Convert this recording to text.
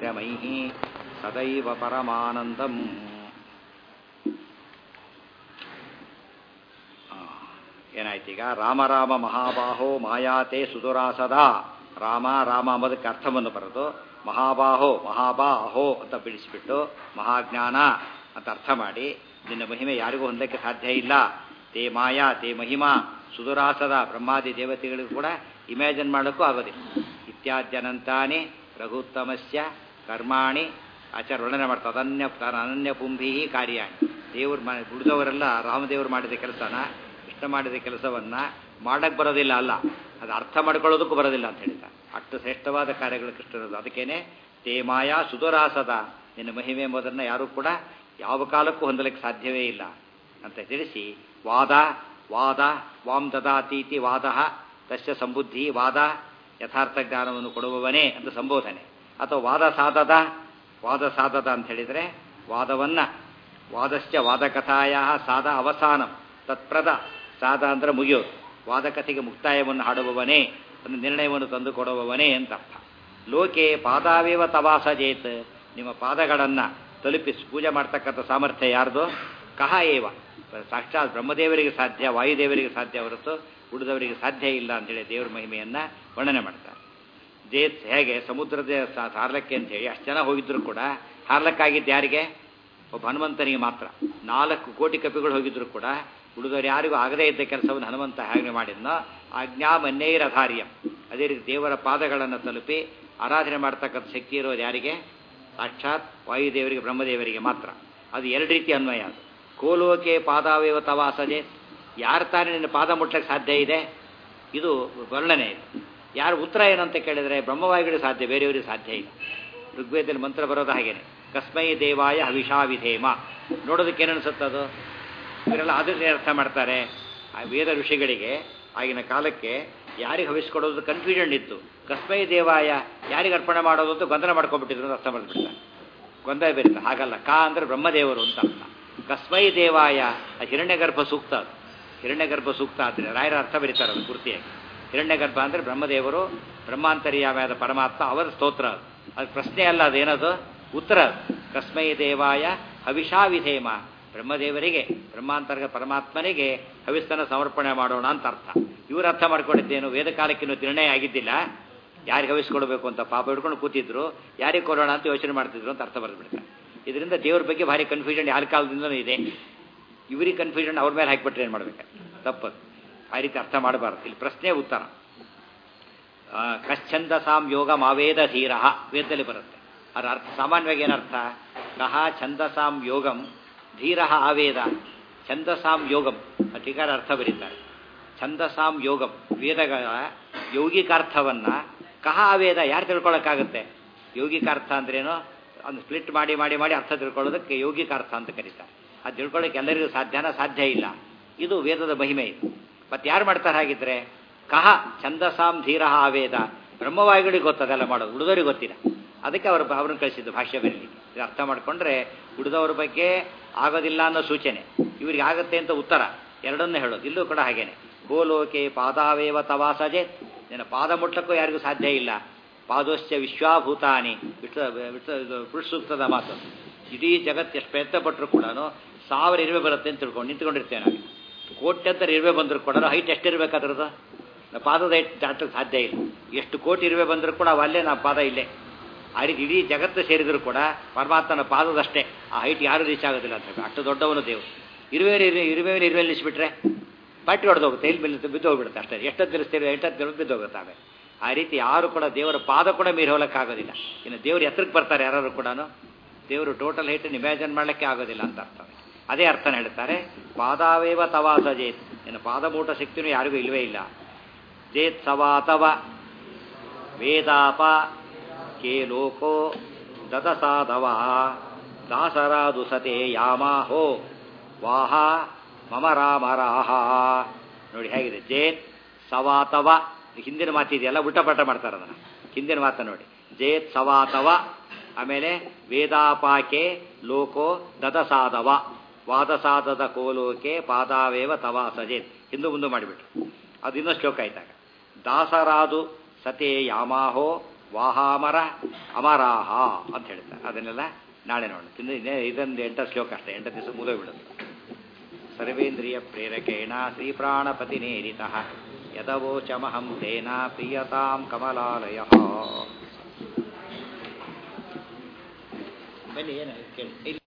ಮೈಃ ಸದೈವ ಪರಮಾನಂದಂ ಆ, ಏನಾಯ್ತೀಗ ರಾಮ ರಾಮ ಮಹಾಬಾಹೋ ಮಾಯಾತೆ ಸುದುರಾಸದ ರಾಮ ರಾಮ ಅಂಬೋದಕ್ಕೆ ಅರ್ಥವನ್ನು ಬರೆದು ಮಹಾಬಾಹೋ ಮಹಾಬಾಹೋ ಅಂತ ಬಿಡಿಸಿಬಿಟ್ಟು ಮಹಾಜ್ಞಾನ ಅಂತ ಅರ್ಥ ಮಾಡಿ ನಿನ್ನ ಮಹಿಮೆ ಯಾರಿಗೂ ಹೊಂದಕ್ಕೆ ಸಾಧ್ಯ ಇಲ್ಲ ತೇ ಮಾಯಾ ತೇ ಮಹಿಮಾ ಸುದುರಾಸದ ಬ್ರಹ್ಮಾದಿ ದೇವತೆಗಳಿಗೂ ಕೂಡ ಇಮ್ಯಾಜಿನ್ ಮಾಡೋಕ್ಕೂ ಆಗೋದಿಲ್ಲ ಇತ್ಯಾದ್ಯನಂತಾನೆ ರಘುತ್ತಮಸ್ಯ ಕರ್ಮಾಣಿ ಆಚಾರ ವರ್ಣನೆ ಮಾಡ್ತಾರೆ ಅದನ್ಯ ಅನನ್ಯ ಪುಂಭಿ ಕಾರ್ಯಾಣಿ ದೇವ್ರು ಮಾ ಉಳಿದವರೆಲ್ಲ ರಾಮದೇವರು ಮಾಡಿದ ಕೆಲಸನ ಇಷ್ಟ ಮಾಡಿದ ಕೆಲಸವನ್ನ ಮಾಡಕ್ಕೆ ಬರೋದಿಲ್ಲ ಅಲ್ಲ ಅದು ಅರ್ಥ ಮಾಡ್ಕೊಳ್ಳೋದಕ್ಕೂ ಬರೋದಿಲ್ಲ ಅಂತ ಹೇಳ್ತಾರೆ ಅಷ್ಟು ಶ್ರೇಷ್ಠವಾದ ಕಾರ್ಯಗಳು ಕೃಷ್ಣರದು ಅದಕ್ಕೇನೆ ತೇ ಮಾಯಾ ಸುದುರಾಸದ ನಿನ್ನ ಮಹಿಮೆ ಎಂಬುದನ್ನು ಯಾರೂ ಕೂಡ ಯಾವ ಕಾಲಕ್ಕೂ ಹೊಂದಲಿಕ್ಕೆ ಸಾಧ್ಯವೇ ಇಲ್ಲ ಅಂತ ತಿಳಿಸಿ ವಾದ ವಾದ ವಾಮ್ ದದಾತೀತಿ ವಾದ ತಸ್ಯ ಸಂಬುದ್ಧಿ ವಾದ ಯಥಾರ್ಥ ಜ್ಞಾನವನ್ನು ಕೊಡುವವನೇ ಅಂತ ಸಂಬೋಧನೆ ಅಥವಾ ವಾದ ಸಾಧದ ವಾದ ಸಾಧದ ಅಂತ ಹೇಳಿದರೆ ವಾದವನ್ನ ವಾದಶ್ಚ ವಾದಕಥಾಯ ಸಾದ ಅವಸಾನ ತತ್ಪ್ರದ ಸಾದ ಅಂದ್ರೆ ಮುಗಿಯೋದು ವಾದಕಥೆಗೆ ಮುಕ್ತಾಯವನ್ನು ಹಾಡುವವನೇ ಒಂದು ನಿರ್ಣಯವನ್ನು ತಂದು ಕೊಡುವವನೇ ಅಂತ ಅರ್ಥ ಲೋಕೆ ಪಾದಾವೇವ ತವಾಸಜೇತ್ ನಿಮ್ಮ ಪಾದಗಳನ್ನು ತಲುಪಿಸಿ ಪೂಜೆ ಮಾಡ್ತಕ್ಕಂಥ ಸಾಮರ್ಥ್ಯ ಯಾರ್ದು ಕಹ ಏವ ಸಾಕ್ಷಾತ್ ಬ್ರಹ್ಮದೇವರಿಗೆ ಸಾಧ್ಯ ವಾಯುದೇವರಿಗೆ ಸಾಧ್ಯ ಹೊರತು ಉಳಿದವರಿಗೆ ಸಾಧ್ಯ ಇಲ್ಲ ಅಂತೇಳಿ ದೇವರ ಮಹಿಮೆಯನ್ನು ವರ್ಣನೆ ಮಾಡ್ತಾರೆ ಜೇತ್ ಹೇಗೆ ಸಮುದ್ರದ ಹಾರ್ಲಕ್ಕೆ ಅಂತ ಹೇಳಿ ಅಷ್ಟು ಜನ ಹೋಗಿದ್ರು ಕೂಡ ಹಾರ್ಲಕ್ಕಾಗಿದ್ದು ಯಾರಿಗೆ ಒಬ್ಬ ಹನುಮಂತನಿಗೆ ಮಾತ್ರ ನಾಲ್ಕು ಕೋಟಿ ಕಪಿಗಳು ಹೋಗಿದ್ರು ಕೂಡ ಉಳಿದವರು ಯಾರಿಗೂ ಆಗದೇ ಇದ್ದ ಕೆಲಸವನ್ನು ಹನುಮಂತ ಹೇಗೆ ಮಾಡಿದ್ನೋ ಆಜ್ಞಾಮನ್ಯೈರಧಾರ್ಯಂ ಅದೇ ರೀತಿ ದೇವರ ಪಾದಗಳನ್ನು ತಲುಪಿ ಆರಾಧನೆ ಮಾಡ್ತಕ್ಕಂಥ ಶಕ್ತಿ ಇರೋದು ಯಾರಿಗೆ ಸಾಕ್ಷಾತ್ ವಾಯುದೇವರಿಗೆ ಬ್ರಹ್ಮದೇವರಿಗೆ ಮಾತ್ರ ಅದು ಎರಡು ರೀತಿ ಅನ್ವಯ ಅದು ಕೋಲೋಕೆ ಪಾದಾವೇವ ತವಾಸಜೆ ಯಾರು ತಾನೇ ನಿನ್ನ ಪಾದ ಮುಟ್ಲಕ್ಕೆ ಸಾಧ್ಯ ಇದೆ ಇದು ವರ್ಣನೆ ಇದೆ ಯಾರು ಉತ್ತರ ಏನಂತ ಕೇಳಿದರೆ ಬ್ರಹ್ಮವಾಯುಗಳಿಗೆ ಸಾಧ್ಯ ಬೇರೆಯವರಿಗೆ ಸಾಧ್ಯ ಇಲ್ಲ ಋಗ್ವೇದದಲ್ಲಿ ಮಂತ್ರ ಬರೋದು ಹಾಗೇನೆ ಕಸ್ಮೈ ದೇವಾಯ ಹವಿಷಾ ವಿಧೇಮ ನೋಡೋದಕ್ಕೆ ಏನನ್ಸುತ್ತದು ಇವರೆಲ್ಲ ಅದನ್ನೇ ಅರ್ಥ ಮಾಡ್ತಾರೆ ಆ ವೇದ ಋಷಿಗಳಿಗೆ ಆಗಿನ ಕಾಲಕ್ಕೆ ಯಾರಿಗೆ ಹವಿಸ್ಕೊಡೋದು ಕನ್ಫ್ಯೂಷನ್ ಇತ್ತು ಕಸ್ಮೈ ದೇವಾಯ ಯಾರಿಗೆ ಅರ್ಪಣೆ ಮಾಡೋದು ಅಂತ ಗೊಂದಲ ಮಾಡ್ಕೊಂಡ್ಬಿಟ್ಟಿದ್ರು ಅಂತ ಅರ್ಥ ಮಾಡಿಬಿಡ್ತಾರೆ ಗೊಂದಲ ಬೇರೆ ಹಾಗಲ್ಲ ಕಾ ಅಂದ್ರೆ ಬ್ರಹ್ಮದೇವರು ಅಂತ ಅರ್ಥ ಕಸ್ಮೈ ದೇವಾಯ ಹಿರಣ್ಯಗರ್ಭ ಸೂಕ್ತ ಅದು ಹಿರಣ್ಯಗರ್ಭ ಸೂಕ್ತ ಆದರೆ ರಾಯರ ಅರ್ಥ ಬರೀತಾರೆ ಅದು ಪೂರ್ತಿಯಾಗಿ ಹಿರಣ್ಯಗರ್ಭ ಅಂದರೆ ಬ್ರಹ್ಮದೇವರು ಬ್ರಹ್ಮಾಂತರ್ಯಾಮಯಾದ ಪರಮಾತ್ಮ ಅವರ ಸ್ತೋತ್ರ ಅದು ಅದು ಪ್ರಶ್ನೆ ಅಲ್ಲ ಅದೇನದು ಉತ್ತರ ಅದು ಕಸ್ಮೈ ದೇವಾಯ ಹವಿಷಾ ವಿಧೇಮ ಬ್ರಹ್ಮದೇವರಿಗೆ ಬ್ರಹ್ಮಾಂತರ್ಗ ಪರಮಾತ್ಮನಿಗೆ ಹವಿಸ್ತನ ಸಮರ್ಪಣೆ ಮಾಡೋಣ ಅಂತ ಅರ್ಥ ಇವರು ಅರ್ಥ ಮಾಡ್ಕೊಂಡಿದ್ದೇನು ವೇದ ಕಾಲಕ್ಕಿನ್ನೂ ನಿರ್ಣಯ ಆಗಿದ್ದಿಲ್ಲ ಯಾರಿಗೆ ಹವಿಸ್ಕೊಡ್ಬೇಕು ಅಂತ ಪಾಪ ಹಿಡ್ಕೊಂಡು ಕೂತಿದ್ರು ಯಾರಿಗೆ ಕೊಡೋಣ ಅಂತ ಯೋಚನೆ ಮಾಡ್ತಿದ್ರು ಅಂತ ಅರ್ಥ ಬರೆದ್ಬಿಡ್ತಾರೆ ಇದರಿಂದ ದೇವ್ರ ಬಗ್ಗೆ ಭಾರಿ ಕನ್ಫ್ಯೂಷನ್ ಯಾರ ಕಾಲದಿಂದಲೂ ಇದೆ ಇವರಿಗೆ ಕನ್ಫ್ಯೂಷನ್ ಅವ್ರ ಮೇಲೆ ಹಾಕಿಬಿಟ್ರೆ ಏನು ಮಾಡ್ಬೇಕು ತಪ್ಪದು ಆ ರೀತಿ ಅರ್ಥ ಮಾಡಬಾರ್ದು ಇಲ್ಲಿ ಪ್ರಶ್ನೆ ಉತ್ತರ ಕಶ್ಚಂದಸಾಂ ಯೋಗ ಮಾವೇದ ಧೀರ ವೇದದಲ್ಲಿ ಬರುತ್ತೆ ಅದರ ಅರ್ಥ ಸಾಮಾನ್ಯವಾಗಿ ಏನರ್ಥ ಕಹ ಛಂದಸಾಂ ಯೋಗಂ ಧೀರ ಆವೇದ ಛಂದಸಾಂ ಯೋಗಂ ಟೀಕಾರ ಅರ್ಥ ಬರೀತಾರೆ ಛಂದಸಾಂ ಯೋಗಂ ವೇದಗಳ ಯೌಗಿಕಾರ್ಥವನ್ನ ಕಹ ಆವೇದ ಯಾರು ತಿಳ್ಕೊಳ್ಳೋಕ್ಕಾಗುತ್ತೆ ಯೌಗಿಕಾರ್ಥ ಅಂದ್ರೇನು ಒಂದು ಸ್ಪ್ಲಿಟ್ ಮಾಡಿ ಮಾಡಿ ಮಾಡಿ ಅರ್ಥ ತಿಳ್ಕೊಳ್ಳೋದಕ್ಕೆ ಯೌಗಿಕಾರ್ಥ ಅಂತ ಕರೀತಾರೆ ಅದು ತಿಳ್ಕೊಳ್ಳೋಕೆ ಎಲ್ಲರಿಗೂ ಸಾಧ್ಯನ ಸಾಧ್ಯ ಇಲ್ಲ ಇದು ವೇದದ ಮಹಿಮೆ ಇದು ಮತ್ತೆ ಯಾರು ಮಾಡ್ತಾರೆ ಹಾಗಿದ್ರೆ ಕಹ ಛಂದಸಾಂ ಧೀರ ಆವೇದ ಬ್ರಹ್ಮವಾಯುಗಳಿಗೆ ಗೊತ್ತದೆಲ್ಲ ಮಾಡೋದು ಉಳಿದವರಿಗೆ ಗೊತ್ತಿಲ್ಲ ಅದಕ್ಕೆ ಅವರು ಅವ್ರನ್ನ ಕಳಿಸಿದ್ದು ಭಾಷ್ಯ ಬರಲಿ ಇದು ಅರ್ಥ ಮಾಡಿಕೊಂಡ್ರೆ ಉಳಿದವ್ರ ಬಗ್ಗೆ ಆಗೋದಿಲ್ಲ ಅನ್ನೋ ಸೂಚನೆ ಇವರಿಗೆ ಆಗುತ್ತೆ ಅಂತ ಉತ್ತರ ಎರಡನ್ನೂ ಹೇಳೋದು ಇಲ್ಲೂ ಕೂಡ ಹಾಗೇನೆ ಗೋಲೋಕೆ ಪಾದಾವೇವ ತವಾಸಜೆ ನಿನ್ನ ಪಾದ ಮುಟ್ಲಕ್ಕೂ ಯಾರಿಗೂ ಸಾಧ್ಯ ಇಲ್ಲ ಪಾದೋಶ್ಚ ವಿಶ್ವಾಭೂತಾನಿ ವಿಶ್ವ ವಿಶ್ವ ಪುರುಷ ಸೂಕ್ತದ ಮಾತು ಇಡೀ ಜಗತ್ತು ಎಷ್ಟು ಪ್ರಯತ್ನ ಪಟ್ಟರು ಕೂಡ ಸಾವಿರ ಇರುವೆ ಬರುತ್ತೆ ಅಂತ ತಿಳ್ಕೊಂಡು ನಿಂತ್ಕೊಂಡಿರ್ತೇವೆ ನಾವು ಕೋಟ್ಯಂತರ ಇರುವೆ ಬಂದರೂ ಕೂಡ ಹೈಟ್ ಎಷ್ಟಿರ್ಬೇಕಾದ್ರದ್ದು ಪಾದದ ಹೈಟ್ ದಾಟಕ್ಕೆ ಸಾಧ್ಯ ಇಲ್ಲ ಎಷ್ಟು ಕೋಟಿ ಇರುವೆ ಬಂದರೂ ಕೂಡ ಅಲ್ಲೇ ನಾವು ಪಾದ ಇಲ್ಲೇ ಆ ರೀತಿ ಇಡೀ ಜಗತ್ತು ಸೇರಿದರೂ ಕೂಡ ಪರಮಾತ್ಮನ ಪಾದದಷ್ಟೇ ಆ ಹೈಟ್ ಯಾರು ರೀಚ್ ಆಗೋದಿಲ್ಲ ಅಂತ ಅಷ್ಟು ದೊಡ್ಡವನು ದೇವರು ಇರುವೆ ಇರುವೆ ಇರುವೆ ನಿಲ್ಲಿಸ್ಬಿಟ್ರೆ ಪಟ್ಟಿ ಹೊಡೆದೋಗುತ್ತೆ ಎಲ್ಲಿ ಬಿದ್ದು ಬಿದ್ದು ಹೋಗ್ಬಿಡುತ್ತೆ ಅಷ್ಟೇ ಎಷ್ಟೊತ್ತು ತಿಳಿಸ್ತೀವಿ ಎಷ್ಟೊತ್ತು ತಿಳಿದು ಬಿದ್ದು ಹೋಗುತ್ತೆ ಆಮೇಲೆ ಆ ರೀತಿ ಯಾರು ಕೂಡ ದೇವರ ಪಾದ ಕೂಡ ಮೀರಿ ಹೋಗಕ್ಕಾಗೋದಿಲ್ಲ ಇನ್ನು ದೇವರು ಎತ್ತರಕ್ಕೆ ಬರ್ತಾರೆ ಯಾರು ಕೂಡ ದೇವರು ಟೋಟಲ್ ಹೈಟ್ ಇಮ್ಯಾಜನ್ ಮಾಡಲಿಕ್ಕೆ ಆಗೋದಿಲ್ಲ ಅಂತ ಅರ್ಥ ಅದೇ ಅರ್ಥನ ಹೇಳ್ತಾರೆ ಪಾದಾವೇವ ತವಾಸ ಜೇತ್ ಇನ್ನು ಪಾದಮೂಟ ಶಕ್ತಿನೂ ಯಾರಿಗೂ ಇಲ್ಲವೇ ಇಲ್ಲ ಜೇತ್ ಸವಾತವ ವೇದಾಪ ಕೇ ಲೋಕೋ ದದಸಾಧವ ದಾಸರಾದು ಸತೆ ಯಾಮಾಹೋ ವಾಹ ಮಮ ರಾಮ ರಾಹ ನೋಡಿ ಹೇಗಿದೆ ಜೇತ್ ಸವಾತವ ಹಿಂದಿನ ಮಾತಿದೆಯಲ್ಲ ಉಲ್ಟಪಟ ಮಾಡ್ತಾರೆ ಅದನ್ನು ಹಿಂದಿನ ಮಾತ ನೋಡಿ ಜೇತ್ ಸವಾತವ ಆಮೇಲೆ ವೇದಾಪಾಕೆ ಲೋಕೋ ದದಸಾಧವ ವಾದಸಾಧದ ಕೋಲೋಕೆ ಪಾದಾವೇವ ತವಾ ಸಜೇತ್ ಹಿಂದೂ ಮುಂದೆ ಮಾಡಿಬಿಟ್ರು ಅದು ಇನ್ನೊಂದು ಶ್ಲೋಕ ಆಯ್ತಾಗ ದಾಸರಾದು ಸತೆ ಯಾಮಾಹೋ ವಾಹಾಮರ ಅಮರಾಹ ಅಂತ ಹೇಳ್ತಾರೆ ಅದನ್ನೆಲ್ಲ ನಾಳೆ ನೋಡೋಣ ಇನ್ನು ಇದೇ ಇದೊಂದು ಎಂಟ ಶ್ಲೋಕ ಅಷ್ಟೇ ಎಂಟು ದಿವಸ ಮುಗಿದೋಗ್ಬಿಡುತ್ತೆ ಸರ್ವೇಂದ್ರಿಯ ಪ್ರೇರಕೇಣ ಶ್ರೀಪ್ರಾಣಪತಿನೇರಿತ ಯದವೋಚಮಹಂ ತೇನ ಪ್ರಿಯತಾಂ ಕಮಲಾಲಯ ಬನ್ನಿ ಏನು ಕೇಳಿ